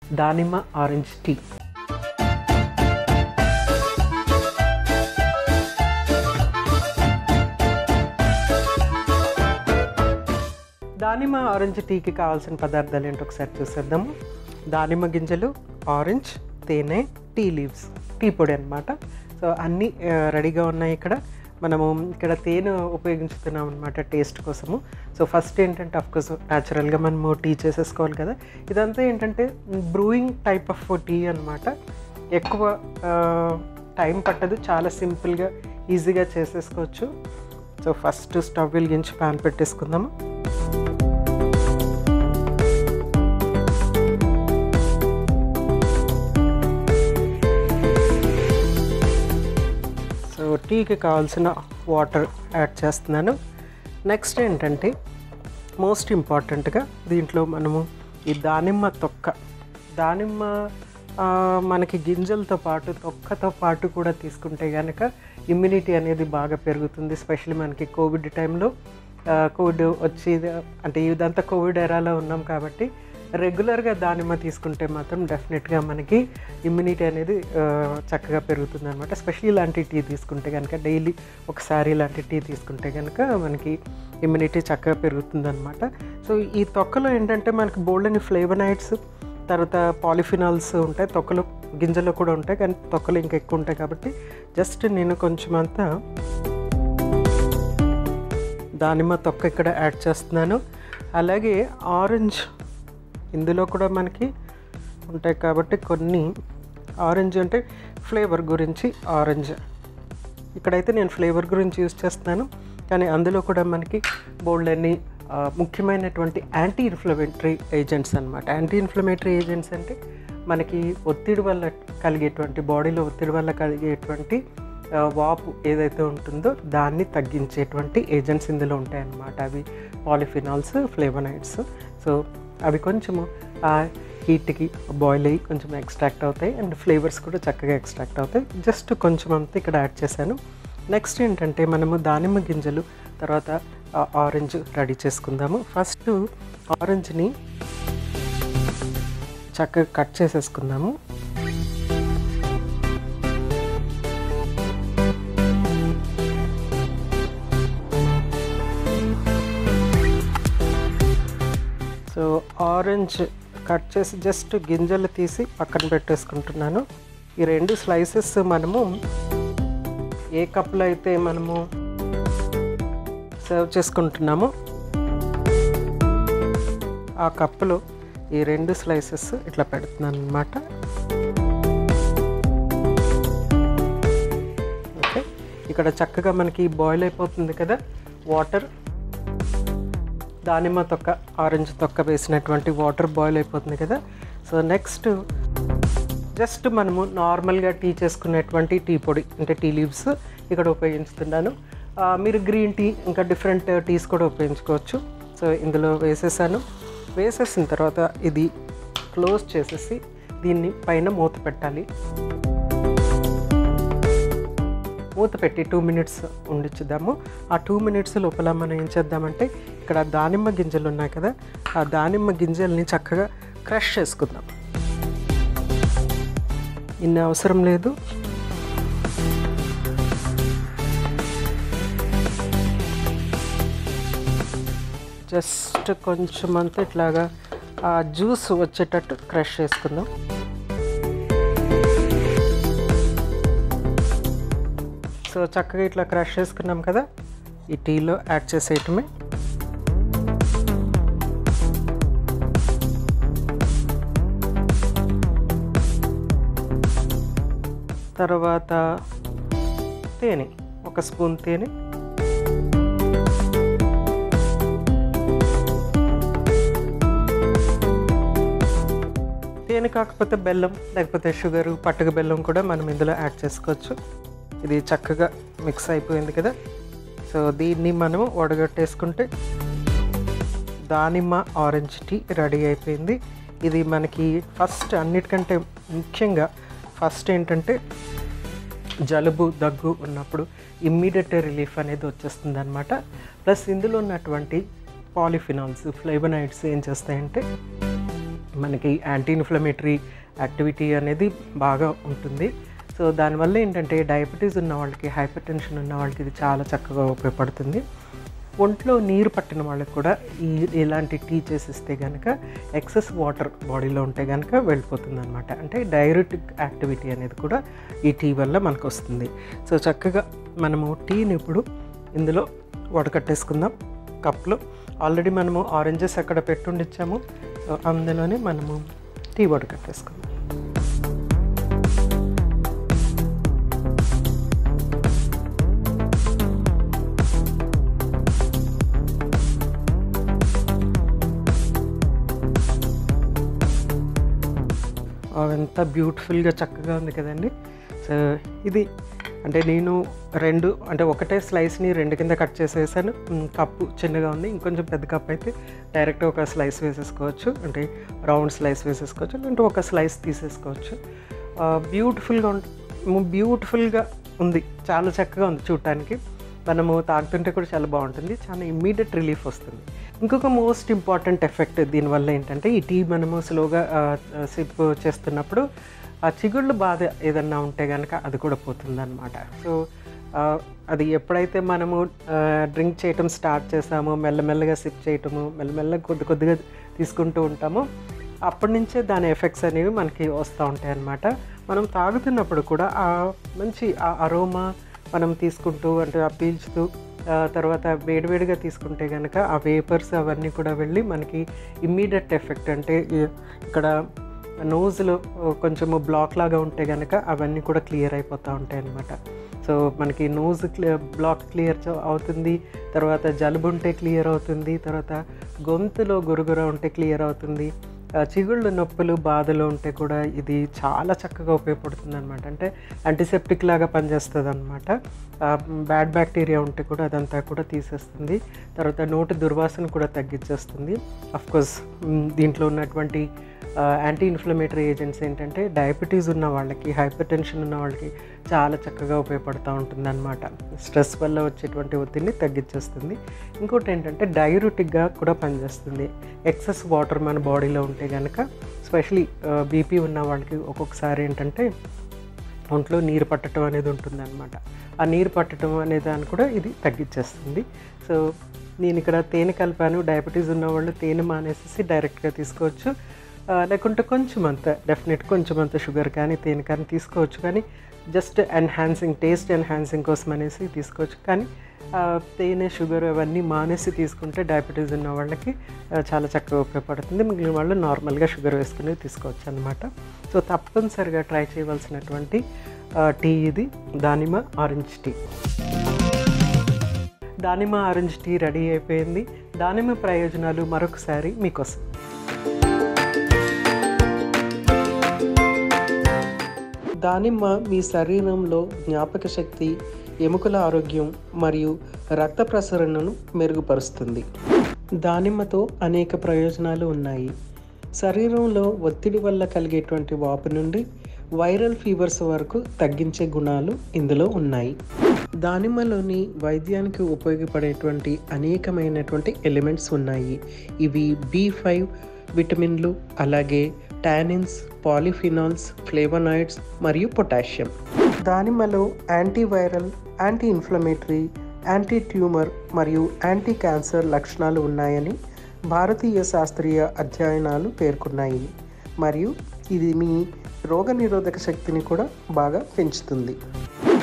దానిమ్మ orange tea దానిమ్మ orange టీకి కావాల్సిన పదార్థాలు ఏంటో ఒకసారి చూసేద్దాము దానిమ్మ గింజలు ఆరెంజ్ తేనె టీ లీవ్స్ టీ పొడి అనమాట సో అన్నీ ఆ, రెడీగా ఉన్నాయి ఇక్కడ మనము ఇక్కడ తేనె ఉపయోగించుతున్నాం అనమాట టేస్ట్ కోసము సో ఫస్ట్ ఏంటంటే అఫ్కోర్స్ న్యాచురల్గా మనము టీ చేసేసుకోవాలి కదా ఇదంతా ఏంటంటే బ్రూయింగ్ టైప్ ఆఫ్ టీ అనమాట ఎక్కువ టైం పట్టదు చాలా సింపుల్గా ఈజీగా చేసేసుకోవచ్చు సో ఫస్ట్ స్టవ్ వెలిగించి ప్యాన్ పెట్టేసుకుందాము సో టీకి కావాల్సిన వాటర్ యాడ్ చేస్తున్నాను నెక్స్ట్ ఏంటంటే మోస్ట్ ఇంపార్టెంట్గా దీంట్లో మనము ఈ దానిమ్మ తొక్క దానిమ్మ ఆ, మనకి గింజలతో పాటు తొక్కతో పాటు కూడా తీసుకుంటే కనుక ఇమ్యూనిటీ అనేది బాగా పెరుగుతుంది ఎస్పెషల్లీ మనకి కోవిడ్ టైంలో కోవిడ్ వచ్చి అంటే ఇదంతా కోవిడ్ ఎరాలో ఉన్నాం కాబట్టి రెగ్యులర్గా దానిమ్మ తీసుకుంటే మాత్రం డెఫినెట్గా మనకి ఇమ్యూనిటీ అనేది ఆ, చక్కగా పెరుగుతుంది అనమాట స్పెషల్లీ ఇలాంటి టీ తీసుకుంటే కనుక డైలీ ఒకసారి ఇలాంటి టీ తీసుకుంటే కనుక మనకి ఇమ్యూనిటీ చక్కగా పెరుగుతుంది అనమాట సో ఈ తొక్కలో ఏంటంటే మనకి బోల్డని ఫ్లేవనైడ్స్ తర్వాత పాలిఫినాల్స్ ఉంటాయి తొక్కలు గింజలు కూడా ఉంటాయి కానీ తొక్కలు ఇంకా ఎక్కువ ఉంటాయి కాబట్టి జస్ట్ నేను కొంచెం అంతా దానిమ్మ తొక్క ఇక్కడ యాడ్ చేస్తున్నాను అలాగే ఆరెంజ్ ఇందులో కూడా మనకి ఉంటాయి కాబట్టి కొన్ని ఆరెంజ్ అంటే ఫ్లేవర్ గురించి ఆరెంజ్ ఇక్కడైతే నేను ఫ్లేవర్ గురించి యూస్ చేస్తున్నాను కానీ అందులో కూడా మనకి బోల్డ్ అన్ని ఆ, ముఖ్యమైనటువంటి యాంటీ ఇన్ఫ్లమేటరీ ఏజెంట్స్ అనమాట యాంటీ ఇన్ఫ్లమేటరీ ఏజెంట్స్ అంటే మనకి ఒత్తిడి వల్ల కలిగేటువంటి బాడీలో ఒత్తిడి వల్ల కలిగేటువంటి ఆ, వాపు ఏదైతే ఉంటుందో దాన్ని తగ్గించేటువంటి ఏజెంట్స్ ఇందులో ఉంటాయన్నమాట అవి పాలిఫినాల్స్ ఫ్లేవనైడ్స్ సో అవి కొంచెము ఆ హీట్కి బాయిల్ అయ్యి కొంచెం ఎక్స్ట్రాక్ట్ అవుతాయి అండ్ ఫ్లేవర్స్ కూడా చక్కగా ఎక్స్ట్రాక్ట్ అవుతాయి జస్ట్ కొంచెం అంతా ఇక్కడ యాడ్ చేశాను నెక్స్ట్ ఏంటంటే మనము దానిమ్మ గింజలు తర్వాత ఆరెంజ్ రెడీ చేసుకుందాము ఫస్ట్ ఆరెంజ్ని చక్కగా కట్ చేసేసుకుందాము సో ఆరెంజ్ కట్ చేసి జస్ట్ గింజలు తీసి పక్కన పెట్టేసుకుంటున్నాను ఈ రెండు స్లైసెస్ మనము ఏ కప్లో అయితే మనము సర్వ్ చేసుకుంటున్నామో ఆ కప్పులో ఈ రెండు స్లైసెస్ ఇట్లా పెడుతున్నాను అనమాట ఓకే ఇక్కడ చక్కగా మనకి బాయిల్ అయిపోతుంది కదా వాటర్ దానిమ్మ తొక్క ఆరెంజ్ తొక్క వేసినటువంటి వాటర్ బాయిల్ అయిపోతుంది కదా సో నెక్స్ట్ జస్ట్ మనము నార్మల్గా టీ చేసుకునేటువంటి టీ పొడి అంటే టీ లీవ్స్ ఇక్కడ ఉపయోగిస్తున్నాను ఆ, మీరు గ్రీన్ టీ ఇంకా డిఫరెంట్ టీస్ కూడా ఉపయోగించుకోవచ్చు సో ఇందులో వేసేసాను వేసేసిన తర్వాత ఇది క్లోజ్ చేసేసి దీన్ని పైన మూత పెట్టాలి మూత పెట్టి టూ మినిట్స్ ఉండిచ్చుదాము ఆ టూ మినిట్స్ లోపల మనం ఏం చేద్దామంటే ఇక్కడ దానిమ్మ గింజలు ఉన్నాయి కదా ఆ దానిమ్మ గింజల్ని చక్కగా క్రష్ చేసుకుందాం ఇన్ని అవసరం లేదు జస్ట్ కొంచెం అంతా ఇట్లాగా ఆ జ్యూస్ వచ్చేటట్టు క్రష్ చేసుకుందాం సో చక్కగా ఇట్లా క్రష్ చేసుకున్నాం కదా ఈ టీలో యాడ్ చేసేయటమే తర్వాత తేనె ఒక స్పూన్ తేనె తేనె కాకపోతే బెల్లం లేకపోతే షుగరు పట్టుక బెల్లం కూడా మనం ఇందులో యాడ్ చేసుకోవచ్చు ఇది చక్కగా మిక్స్ అయిపోయింది కదా సో దీన్ని మనము వడగట్టేసుకుంటే దానిమ్మ ఆరెంజ్ టీ రెడీ అయిపోయింది ఇది మనకి ఫస్ట్ అన్నిటికంటే ముఖ్యంగా ఫస్ట్ ఏంటంటే జలుబు దగ్గు ఉన్నప్పుడు ఇమ్మీడియట్ రిలీఫ్ అనేది వచ్చేస్తుంది అనమాట ప్లస్ ఇందులో ఉన్నటువంటి పాలిఫినాల్స్ ఫ్లేవనైడ్స్ ఏం చేస్తాయంటే మనకి యాంటీ ఇన్ఫ్లమేటరీ యాక్టివిటీ అనేది బాగా ఉంటుంది సో దానివల్ల ఏంటంటే డయాబెటీస్ ఉన్న వాళ్ళకి హైపర్ టెన్షన్ ఉన్న వాళ్ళకి ఇది చాలా చక్కగా ఉపయోగపడుతుంది ఒంట్లో నీరు పట్టిన వాళ్ళకి కూడా ఈ ఇలాంటి టీ చేసిస్తే కనుక ఎక్సెస్ వాటర్ బాడీలో ఉంటే కనుక వెళ్ళిపోతుంది అనమాట అంటే డైరెటిక్ యాక్టివిటీ అనేది కూడా ఈ టీ వల్ల మనకు వస్తుంది సో చక్కగా మనము టీని ఇప్పుడు ఇందులో వడకట్టేసుకుందాం కప్లో ఆల్రెడీ మనము ఆరెంజెస్ అక్కడ పెట్టుండిచ్చాము సో అందులోనే మనము టీ వడకట్టేసుకుందాం ఎంత బ్యూటిఫుల్గా చక్కగా ఉంది కదండి సో ఇది అంటే నేను రెండు అంటే ఒకటే స్లైస్ని రెండు కింద కట్ చేసేసాను మ్, కప్పు చిన్నగా ఉంది ఇంకొంచెం పెద్ద కప్ అయితే డైరెక్ట్గా ఒక స్లైస్ వేసేసుకోవచ్చు అంటే రౌండ్ స్లైస్ వేసేసుకోవచ్చు లేదంటే ఒక స్లైస్ తీసేసుకోవచ్చు బ్యూటిఫుల్గా బ్యూటిఫుల్గా ఉంది చాలా చక్కగా ఉంది చూడటానికి మనము తాగుతుంటే కూడా చాలా బాగుంటుంది చాలా ఇమ్మీడియట్ రిలీఫ్ వస్తుంది ఇంకొక మోస్ట్ ఇంపార్టెంట్ ఎఫెక్ట్ దీనివల్ల ఏంటంటే ఈ టీ మనము స్లోగా సిప్ చేస్తున్నప్పుడు ఆ చిగుళ్ళు బాధ ఏదన్నా ఉంటే కనుక అది కూడా పోతుందన్నమాట సో ఆ, అది ఎప్పుడైతే మనము డ్రింక్ చేయటం స్టార్ట్ చేసామో మెల్లమెల్లగా సిప్ చేయటము మెల్లమెల్లగా కొద్ది కొద్దిగా తీసుకుంటూ ఉంటామో అప్పటి నుంచే దాని ఎఫెక్ట్స్ అనేవి మనకి వస్తూ ఉంటాయి అన్నమాట మనం తాగుతున్నప్పుడు కూడా ఆ మంచి ఆ అరోమా మనం తీసుకుంటూ అంటే ఆ పీల్చుతూ ఆ తర్వాత వేడివేడిగా తీసుకుంటే కనుక ఆ వేపర్స్ అవన్నీ కూడా వెళ్ళి మనకి ఇమ్మీడియట్ ఎఫెక్ట్ అంటే ఈ- ఇక్కడ నోజ్లో కొంచెము బ్లాక్ లాగా ఉంటే కనుక అవన్నీ కూడా క్లియర్ అయిపోతూ ఉంటాయి అన్నమాట సో మనకి నోజ్ క్లియర్ బ్లాక్ క్లియర్ అవుతుంది తర్వాత జలుబు ఉంటే క్లియర్ అవుతుంది తర్వాత గొంతులో గురుగుర ఉంటే క్లియర్ అవుతుంది ఆ, చిగుళ్ళు నొప్పులు బాధలు ఉంటే కూడా ఇది చాలా చక్కగా ఉపయోగపడుతుంది అనమాట అంటే యాంటీసెప్టిక్ లాగా పనిచేస్తుంది అనమాట బ్యాడ్ బ్యాక్టీరియా ఉంటే కూడా అదంతా కూడా తీసేస్తుంది తర్వాత నోటి దుర్వాసన కూడా తగ్గించేస్తుంది కోర్స్ దీంట్లో ఉన్నటువంటి యాంటీ ఇన్ఫ్లమేటరీ ఏజెంట్స్ ఏంటంటే డయాబెటీస్ ఉన్న వాళ్ళకి హైపర్ టెన్షన్ ఉన్న వాళ్ళకి చాలా చక్కగా ఉపయోగపడుతూ ఉంటుంది అనమాట స్ట్రెస్ వల్ల వచ్చేటువంటి ఒత్తిడిని తగ్గించేస్తుంది ఇంకోటి ఏంటంటే డైరుటిక్గా కూడా పనిచేస్తుంది ఎక్సెస్ వాటర్ మన బాడీలో ఉంటే కనుక స్పెషలీ బీపీ ఉన్న వాళ్ళకి ఒక్కొక్కసారి ఏంటంటే ఒంట్లో నీరు పట్టడం అనేది ఉంటుందన్నమాట ఆ నీరు పట్టడం అనే దాన్ని కూడా ఇది తగ్గించేస్తుంది సో నేను ఇక్కడ తేనె కలిపాను డయాబెటీస్ ఉన్న వాళ్ళు తేనె మానేసేసి డైరెక్ట్గా తీసుకోవచ్చు ఆ, లేకుంటే కొంచెం అంత డెఫినెట్ కొంచెం అంత షుగర్ కానీ తేనె కానీ తీసుకోవచ్చు కానీ జస్ట్ ఎన్హాన్సింగ్ టేస్ట్ ఎన్హాన్సింగ్ కోసం అనేసి తీసుకోవచ్చు కానీ ఆ, తేనె షుగర్ అవన్నీ మానేసి తీసుకుంటే డయాబెటీస్ ఉన్న వాళ్ళకి ఆ, చాలా చక్కగా ఉపయోగపడుతుంది మిగిలిన వాళ్ళు నార్మల్గా షుగర్ వేసుకుని తీసుకోవచ్చు అనమాట సో తప్పనిసరిగా ట్రై చేయవలసినటువంటి ఆ, టీ ఇది దానిమ్మ ఆరెంజ్ టీ దానిమ్మ ఆరెంజ్ టీ రెడీ అయిపోయింది దానిమ్మ ప్రయోజనాలు మరొకసారి మీకోసం దానిమ్మ మీ శరీరంలో జ్ఞాపక శక్తి ఎముకల ఆరోగ్యం మరియు రక్త ప్రసరణను మెరుగుపరుస్తుంది దానిమ్మతో అనేక ప్రయోజనాలు ఉన్నాయి శరీరంలో ఒత్తిడి వల్ల కలిగేటువంటి వాపు నుండి వైరల్ ఫీవర్స్ వరకు తగ్గించే గుణాలు ఇందులో ఉన్నాయి దానిమ్మలోని వైద్యానికి ఉపయోగపడేటువంటి అనేకమైనటువంటి ఎలిమెంట్స్ ఉన్నాయి ఇవి బి ఫైవ్ విటమిన్లు అలాగే టానిన్స్ పాలిఫినాల్స్ ఫ్లేవనాయిడ్స్ మరియు పొటాషియం దానిమ్మలో antiviral anti inflammatory anti tumour మరియు యాంటీ క్యాన్సర్ లక్షణాలు ఉన్నాయని భారతీయ శాస్త్రీయ అధ్యయనాలు పేర్కొన్నాయి మరియు ఇది మీ రోగనిరోధక శక్తిని కూడా బాగా పెంచుతుంది